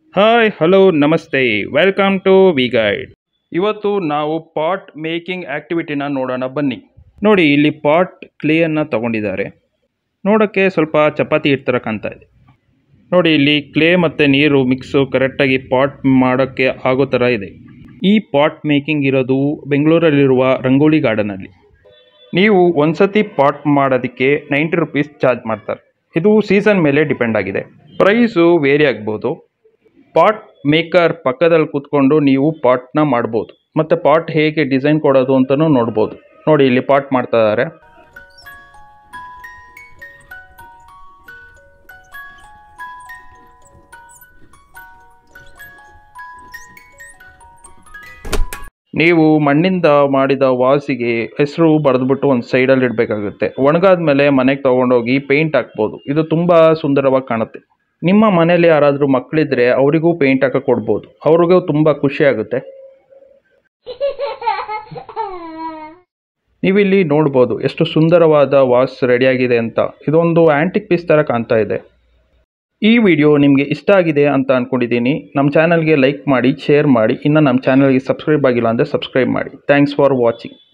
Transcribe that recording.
hi hello ನಮಸ್ತೆ welcome to V guide ಇವತ್ತು ನಾವು ಪಾಟ್ ಮೇಕಿಂಗ್ ಆ್ಯಕ್ಟಿವಿಟಿನ ನೋಡೋಣ ಬನ್ನಿ ನೋಡಿ ಇಲ್ಲಿ ಪಾಟ್ ಕ್ಲೇಯನ್ನು ತಗೊಂಡಿದ್ದಾರೆ ನೋಡೋಕ್ಕೆ ಸ್ವಲ್ಪ ಚಪಾತಿ ಇಡ್ತರ ಕಾಣ್ತಾ ಇದೆ ನೋಡಿ ಇಲ್ಲಿ ಕ್ಲೇ ಮತ್ತು ನೀರು ಮಿಕ್ಸು ಕರೆಕ್ಟಾಗಿ ಪಾಟ್ ಮಾಡೋಕ್ಕೆ ಆಗೋ ಥರ ಇದೆ ಈ ಪಾಟ್ ಮೇಕಿಂಗ್ ಇರೋದು ಬೆಂಗಳೂರಲ್ಲಿರುವ ರಂಗೋಲಿ ಗಾರ್ಡನಲ್ಲಿ ನೀವು ಒಂದ್ಸತಿ ಪಾಟ್ ಮಾಡೋದಕ್ಕೆ ನೈಂಟಿ ರುಪೀಸ್ ಚಾರ್ಜ್ ಮಾಡ್ತಾರೆ ಇದು ಸೀಸನ್ ಮೇಲೆ ಡಿಪೆಂಡ್ ಆಗಿದೆ ಪ್ರೈಸು ವೇರಿ ಆಗ್ಬೋದು ಪಾಟ್ ಮೇಕರ್ ಪಕ್ಕದಲ್ಲಿ ಕೂತ್ಕೊಂಡು ನೀವು ಪಾಟ್ನ ಮಾಡ್ಬೋದು ಮತ್ತು ಪಾಟ್ ಹೇಗೆ ಡಿಸೈನ್ ಕೊಡೋದು ಅಂತಲೂ ನೋಡ್ಬೋದು ನೋಡಿ ಇಲ್ಲಿ ಪಾಟ್ ಮಾಡ್ತಾ ಇದ್ದಾರೆ ನೀವು ಮಣ್ಣಿಂದ ಮಾಡಿದ ವಾಸಿಗೆ ಹೆಸರು ಬರೆದ್ಬಿಟ್ಟು ಒಂದು ಸೈಡಲ್ಲಿ ಇಡಬೇಕಾಗುತ್ತೆ ಒಣಗಾದ್ಮೇಲೆ ಮನೆಗೆ ತೊಗೊಂಡೋಗಿ ಪೇಂಟ್ ಹಾಕ್ಬೋದು ಇದು ತುಂಬ ಸುಂದರವಾಗಿ ಕಾಣುತ್ತೆ ನಿಮ್ಮ ಮನೇಲಿ ಯಾರಾದರೂ ಮಕ್ಕಳಿದ್ರೆ ಅವರಿಗೂ ಪೇಂಟ್ ಹಾಕಕ್ಕೆ ಕೊಡ್ಬೋದು ಅವ್ರಿಗೂ ತುಂಬ ಖುಷಿ ಆಗುತ್ತೆ ನೀವಿಲ್ಲಿ ನೋಡ್ಬೋದು ಎಷ್ಟು ಸುಂದರವಾದ ವಾಸ್ ರೆಡಿಯಾಗಿದೆ ಅಂತ ಇದೊಂದು ಆ್ಯಂಟಿಕ್ ಪೀಸ್ ಥರ ಕಾಣ್ತಾ ಇದೆ ಈ ವಿಡಿಯೋ ನಿಮಗೆ ಇಷ್ಟ ಆಗಿದೆ ಅಂತ ಅಂದ್ಕೊಂಡಿದ್ದೀನಿ ನಮ್ಮ ಚಾನಲ್ಗೆ ಲೈಕ್ ಮಾಡಿ ಶೇರ್ ಮಾಡಿ ಇನ್ನು ನಮ್ಮ ಚಾನಲ್ಗೆ ಸಬ್ಸ್ಕ್ರೈಬ್ ಆಗಿಲ್ಲ ಅಂದರೆ ಸಬ್ಸ್ಕ್ರೈಬ್ ಮಾಡಿ ಥ್ಯಾಂಕ್ಸ್ ಫಾರ್ ವಾಚಿಂಗ್